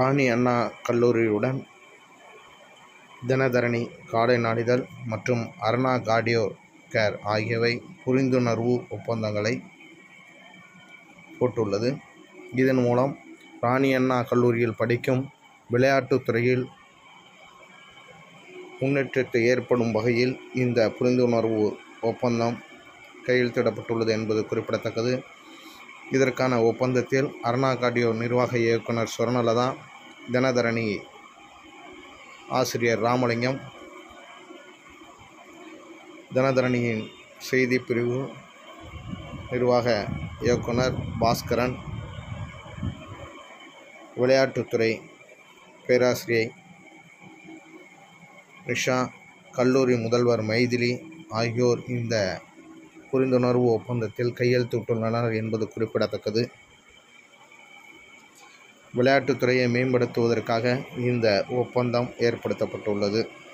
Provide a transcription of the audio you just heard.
ராணி அண்ணா கல்லூரியுடன் தினதரணி காலை நாளிதழ் மற்றும் அருணா கார்டியோ கேர் ஆகியவை புரிந்துணர்வு ஒப்பந்தங்களை போட்டுள்ளது இதன் மூலம் ராணி அண்ணா கல்லூரியில் படிக்கும் விளையாட்டுத் துறையில் முன்னேற்றத்தை ஏற்படும் வகையில் இந்த புரிந்துணர்வு ஒப்பந்தம் கையெழுத்திடப்பட்டுள்ளது என்பது குறிப்பிடத்தக்கது இதற்கான ஒப்பந்தத்தில் அருணா கார்டியோ நிர்வாக இயக்குனர் சுவர்ணலதா தினதரணி ஆசிரியர் ராமலிங்கம் தினதரணியின் செய்தி பிரிவு நிர்வாக இயக்குனர் பாஸ்கரன் விளையாட்டுத்துறை பேராசிரியை நிஷா கல்லூரி முதல்வர் மைதிலி ஆகியோர் இந்த புரிந்துணர்வு ஒப்பந்தத்தில் கையெழுத்திட்டுள்ளனர் என்பது குறிப்பிடத்தக்கது விளையாட்டுத்துறையை மேம்படுத்துவதற்காக இந்த ஒப்பந்தம் ஏற்படுத்தப்பட்டுள்ளது